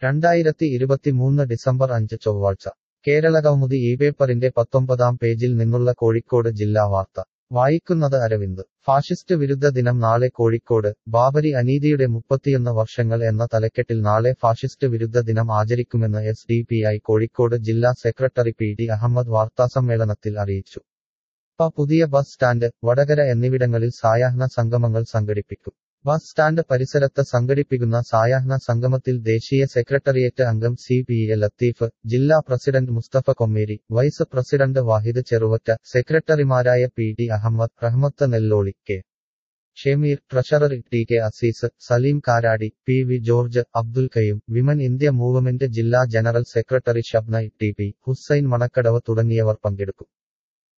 രണ്ടായിരത്തി ഇരുപത്തിമൂന്ന് ഡിസംബർ അഞ്ച് ചൊവ്വാഴ്ച കേരള കൗമുദി ഈ പേപ്പറിന്റെ പത്തൊമ്പതാം പേജിൽ നിന്നുള്ള കോഴിക്കോട് ജില്ലാ വാർത്ത വായിക്കുന്നത് അരവിന്ദ് ഫാഷിസ്റ്റ് വിരുദ്ധ ദിനം നാളെ കോഴിക്കോട് ബാബരി അനീതിയുടെ മുപ്പത്തിയൊന്ന് വർഷങ്ങൾ എന്ന തലക്കെട്ടിൽ നാളെ ഫാഷിസ്റ്റ് വിരുദ്ധ ദിനം ആചരിക്കുമെന്ന് S D P I Kozhikode ജില്ലാ സെക്രട്ടറി പി ടി അഹമ്മദ് വാർത്താസമ്മേളനത്തിൽ അറിയിച്ചു പ പുതിയ ബസ് സ്റ്റാൻഡ് വടകര എന്നിവിടങ്ങളിൽ സായാഹ്ന സംഗമങ്ങൾ സംഘടിപ്പിക്കും ബസ് സ്റ്റാൻഡ് പരിസരത്ത് സംഘടിപ്പിക്കുന്ന സായാഹ്ന സംഗമത്തിൽ ദേശീയ സെക്രട്ടേറിയറ്റ് അംഗം സി പി എ ലത്തീഫ് ജില്ലാ president Musthafa Kommeri vice president Vahid Cheruvatta സെക്രട്ടറിമാരായ P T Ahammed Rahmath Nelloli K Shemeer treasurer T K Azeez Saleem Karadi P V George Abdul Kayyum women India movement ജില്ലാ general secretary Shabna T P Hussain Manakkadavu തുടങ്ങിയവർ പങ്കെടുക്കും